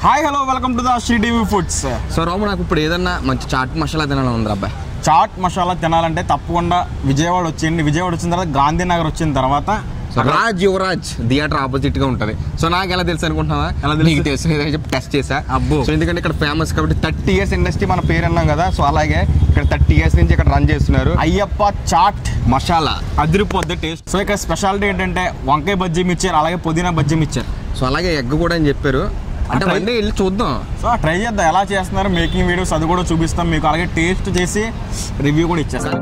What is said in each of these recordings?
Hi hello welcome to the Sri TV foods so Ramu నాకు ఇప్పుడు ఏదన్నా మంచి చాట్ మసాలా తినాలని ఉంది అబ్బాయి చాట్ మసాలా తినాలంటే తప్పకుండా విజయవాడ వచ్చేయండి విజయవాడ వచ్చిన తర్వాత గాంధీనగర్ వచ్చిన తర్వాత so Raj Yuvaraj theatre opposite గా ఉంటది సో నాకు ఎలా తెలుసు అనుకుంటున్నావా ఎలా తెలుసు? నీకు తెలుసు ఏదో చెప్పి టెస్ట్ చేసా అబ్బో. సో ఎందుకంటే ఇక్కడ ఫేమస్ కాబట్టి థర్టీ ఇయర్స్ ఇండస్ట్రీ మన పేరు అన్నాం కదా సో అలాగే ఇక్కడ థర్టీ ఇయర్స్ నుంచి ఇక్కడ రన్ చేస్తున్నారు అయ్యప్ప చాట్ మసాలా అదిరిపోద్ది టేస్ట్ సో ఇక్కడ స్పెషాలిటీ ఏంటంటే వంకాయ బజ్జీ మిక్చర్ అలాగే పుదీనా బజ్జీ మిక్చర్ సో అలాగే ఎగ్ కూడా అని చెప్పారు అంటే అట్లా- మళ్ళీ వెళ్ళి చూద్దాం సో ట్రై చేద్దాం ఎలా చేస్తున్నారు మేకింగ్ వీడియోస్ అది కూడా చూపిస్తాం మీకు అలాగే టేస్ట్ చేసి రివ్యూ కూడా ఇచ్చేస్తాం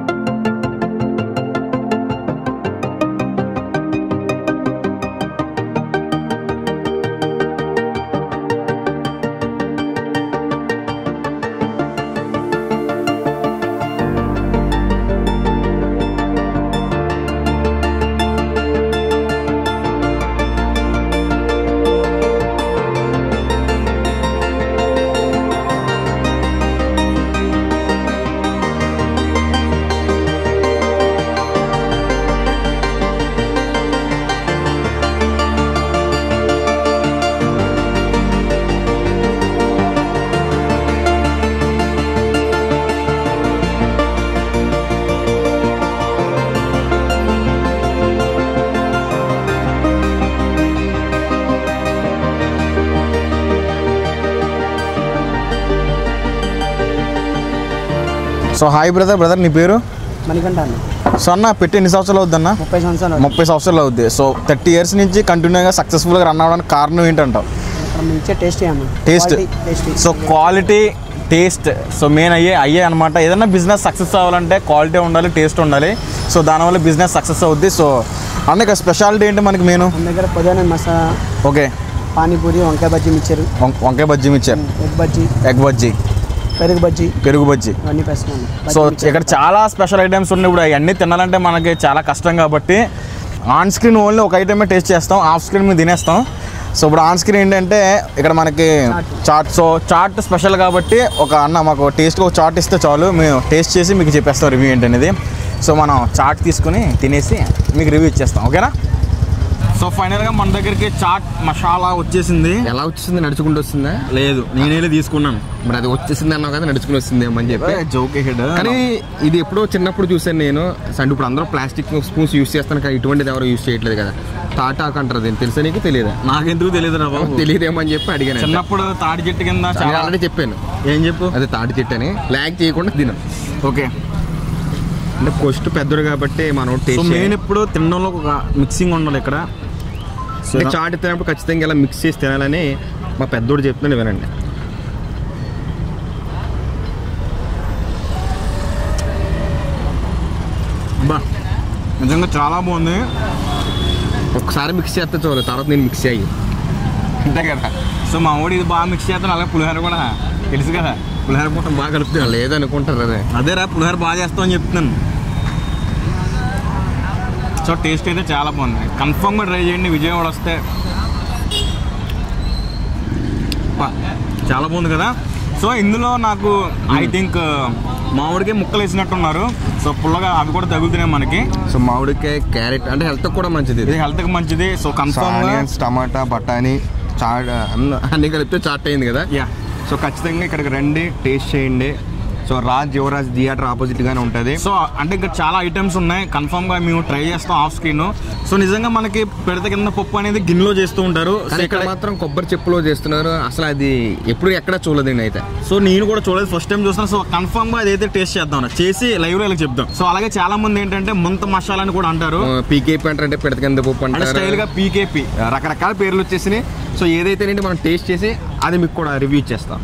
సో హాయ్ బ్రదర్ బ్రదర్ నీ పేరు మణికంఠ అన్న సో అన్న పెట్టి ఎన్ని సంవత్సరాలు అవుద్దన్నా ముప్పై సంవత్సరాలు ముప్పై సంవత్సరాలు అవుద్ది సో థర్టీ ఇయర్స్ నుంచి కంటిన్యూగా సక్సెస్ఫుల్గా రన్ అవ్వడానికి కారణం ఏంటంటావు ఇక్కడ మంచిగా టేస్టీ అన్న taste tasty so quality taste so main అయ్యే అయ్యే అనమాట ఏదైనా బిజినెస్ సక్సెస్ అవ్వాలంటే క్వాలిటీ ఉండాలి టేస్ట్ ఉండాలి సో దానివల్ల బిజినెస్ సక్సెస్ అవుద్ది సో అందుకే స్పెషాలిటీ ఏంటి మనకి మెయిన్ మన దగ్గర పొద్దున మసాలా ఓకే పానీపూరి వంకాయ బజ్జీ మిక్చర్ వం- వంకాయ బజ్జీ మిచ్చారు ఎగ్ బజ్జీ ఎగ్ బజ్జీ పెరుగు బజ్జీ పెరుగు బజ్జీ ఇవన్నీ పెస్తున్నాను సో ఇక్కడ చాలా స్పెషల్ ఐటమ్స్ ఉన్నాయి ఇప్పుడు అవన్నీ తినాలంటే మనకి చాలా కష్టం కాబట్టి ఆన్ స్క్రీన్ ఓన్లీ ఒక ఐటమే టేస్ట్ చేస్తాం ఆఫ్ స్క్రీన్ మీద తినేస్తాం సో ఇప్పుడు ఆన్ స్క్రీన్ ఏంటంటే ఇక్కడ మనకి చాట్ సో చాట్ స్పెషల్ కాబట్టి ఒక అన్న మాకు టేస్ట్ ఒక చాట్ ఇస్తే చాలు మేము టేస్ట్ చేసి మీకు చెప్పేస్తాం రివ్యూ ఏంటనేది సో మనం చాట్ తీసుకుని తినేసి మీకు రివ్యూ ఇచ్చేస్తాం ఓకేనా సో ఫైనల్గా మన దగ్గరికి చాట్ మసాలా వచ్చేసింది ఎలా వచ్చేసింది నడుచుకుంటూ వస్తుందా లేదు నేనే తీసుకున్నాను మరి అది వచ్చేసింది అన్నావు కదా నడుచుకుని వస్తుంది అని చెప్పి జోక్ హెడ్ కానీ ఇది ఎప్పుడో చిన్నప్పుడు చూసాను నేను అంటే ఇప్పుడు అందరూ ప్లాస్టిక్ స్పూన్స్ యూస్ చేస్తాను కానీ ఇటువంటిది ఎవరు యూస్ చేయట్లేదు కదా టాటాక్ అంటారు దీన్ని తెలుసా నీకు తెలియదా నాకెందుకు తెలియదు రా బాబు తెలియదేమో అని చెప్పి అడిగాను చిన్నప్పుడు తాడి చెట్టు కింద నేను చాలా ఆల్రెడీ చెప్పాను ఏం చెప్పు అది తాటి చెట్టు అని లాగ్ చేయకుండా తిను ఓకే అంటే కొస్ట్ పెద్దడు కాబట్టి మనం సో టేస్ట్ మెయిన్ ఇప్పుడు తినడంలో ఒక మిక్సింగ్ ఉండాలి ఇక్కడ సో అంటే చాట్ తినప్పుడు ఖచ్చితంగా ఇలా మిక్స్ చేసి తినాలని మా పెద్దోడు చెప్తున్నాను వినండి బా నిజంగా చాలా బాగుంది ఒకసారి మిక్స్ చేస్తే చాలు తర్వాత నేను మిక్స్ అయ్యి అంతే కదా సో మా వాడు ఇది బాగా మిక్స్ చేస్తాను అలాగే పులిహోర కూడా తెలుసు కదా పులిహోర మొత్తం బాగా కలుపుతాను లేదనుకుంటారు అదే అదేరా పులిహోర బాగా చేస్తామని చెప్తున్నాను సో టేస్ట్ అయితే చాలా బాగుంది కన్ఫర్మ్గా ట్రై చేయండి విజయవాడ వస్తే బా, చాలా బాగుంది కదా సో ఇందులో నాకు ఐ థింక్ మామిడికి ముక్కలు వేసినట్టున్నారు సో పుల్లగా అవి కూడా తగులుతున్నాయి మనకి సో మామిడికాయ క్యారెట్ అంటే హెల్త్ కూడా మంచిది ఇది హెల్త్కి మంచిది సో కన్ఫర్మ్ ఆనియన్స్ టమాటా బఠానీ చాట్ అన్ని కలిపితే చాట్ అయింది కదా యా సో ఖచ్చితంగా ఇక్కడికి రండి టేస్ట్ చేయండి so Raj Yuvaraj theatre opposite గానే ఉంటది సో అంటే ఇంకా చాలా ఐటమ్స్ ఉన్నాయి కన్ఫర్మ్ గా మేము ట్రై చేస్తాం ఆఫ్ స్క్రీన్ సో నిజంగా మనకి పెడత కింద పప్పు అనేది గిన్నెలో చేస్తూ ఉంటారు సో కానీ ఇక్కడ ఇక్కడ మాత్రం కొబ్బరి చెప్పులో చేస్తున్నారు అసలు అది ఎప్పుడు ఎక్కడ చూడలేదు అయితే సో నేను కూడా చూడలేదు ఫస్ట్ టైం చూస్తాను సో కన్ఫర్మ్ గా అదైతే టేస్ట్ చేద్దాం చేసి లైవ్ లో ఇలా చెప్దాం సో అలాగే చాలా మంది ఏంటంటే ముంత మసాలా అని కూడా అంటారు పీకేపీ అంటారు అంటే పెడత కింద పప్పు అంటే అంటారు స్టైల్ గా పీకేపీ రకరకాల పేర్లు వచ్చేసినాయి సో ఏదైతే మనం టేస్ట్ చేసి అది మీకు కూడా రివ్యూ ఇచ్చేస్తాం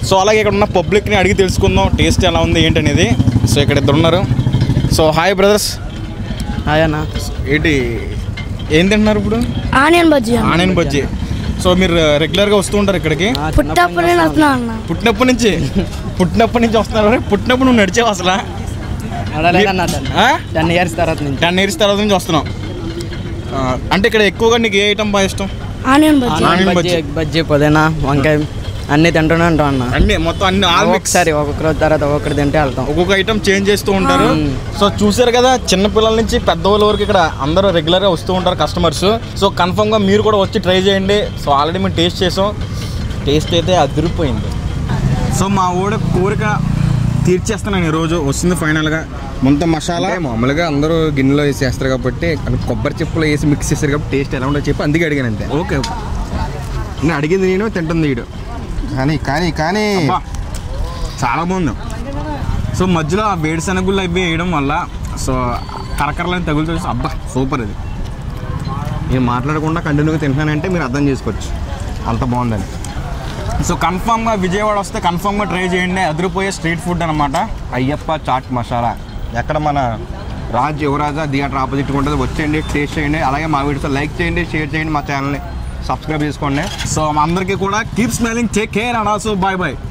సో అలాగే ఇక్కడ ఉన్న పబ్లిక్ని అడిగి తెలుసుకుందాం టేస్ట్ ఎలా ఉంది ఏంటి అనేది సో ఇక్కడ ఇద్దరు ఉన్నారు సో హాయ్ బ్రదర్స్ అయ్యన్నా ఏంటి ఏం తింటున్నారు ఇప్పుడు ఆనియన్ బజ్జీ అన్న ఆనియన్ బజ్జీ సో మీరు రెగ్యులర్గా వస్తూ ఉంటారు ఇక్కడికి పుట్టప్పుడు నేను వస్తున్నా అన్న పుట్టినప్పటి నుంచి పుట్టినప్పటి నుంచి వస్తున్నారు పుట్టినప్పుడు నువ్వు నడిచావు అసలు నడలేదన్నా టెన్ ఇయర్స్ తర్వాత నుంచి టెన్ ఇయర్స్ తర్వాత నుంచి వస్తున్నావు ఆ, అంటే ఇక్కడ ఎక్కువగా నీకు ఏ ఐటమ్ బాగా ఇష్టం onion bajji onion bajji bajji. Egg bajji పుదీనా వంకాయ అన్నీ తింటూనే ఉంటాం అన్న అన్ని మొత్తం అన్ని ఆల్ మిక్స్ ఒకసారి ఒక్కొక్క రోజు తర్వాత ఒక్కొక్కటి తింటే వెళ్తాం ఒక్కొక్క ఐటమ్ చేంజ్ చేస్తూ ఉంటారు సో చూసారు కదా చిన్న పిల్లల నుంచి పెద్దవాళ్ళ వరకు ఇక్కడ అందరూ రెగ్యులర్గా వస్తూ ఉంటారు కస్టమర్స్ సో కన్ఫర్మ్గా మీరు కూడా వచ్చి ట్రై చేయండి సో ఆల్రెడీ మేము టేస్ట్ చేసాం టేస్ట్ అయితే అదిరిపోయింది సో మా ఊడ కోరిక తీర్చేస్తున్నాను ఈరోజు వస్తుంది ఫైనల్గా ముంత మసాలా అంటే మామూలుగా అందరూ గిన్నెలో వేసి చేస్తారు కాబట్టి అది కొబ్బరి చెప్పులు వేసి మిక్స్ చేస్తారు కాబట్టి టేస్ట్ ఎలా ఉంటుందో చెప్పి అందుకే అడిగాను అంతే ఓకే నేను అడిగింది నేను తింటుంది వీడు కానీ కానీ కానీ అబ్బా, చాలా బాగుంది సో మధ్యలో ఆ వేడిశనగుళ్ళు అవి వేయడం వల్ల సో కరకరలని తగులుతూ అబ్బా సూపర్ ఇది నేను మాట్లాడకుండా కంటిన్యూగా తింటున్నానంటే మీరు అర్థం చేసుకోవచ్చు అంత బాగుందని సో కన్ఫామ్గా విజయవాడ వస్తే కన్ఫామ్గా ట్రై చేయండి అదిరిపోయే స్ట్రీట్ ఫుడ్ అనమాట అయ్యప్ప చాట్ మసాలా ఎక్కడ మన రాజ్ యువరాజా థియేటర్ ఆపోజిట్ ఉంటుంది వచ్చేయండి టేస్ట్ చేయండి అలాగే మా వీడియోస్ లైక్ చేయండి షేర్ చేయండి మా ఛానల్ని సబ్స్క్రైబ్ చేసుకోండి సో మా అందరికీ కూడా keep smiling take care and also bye bye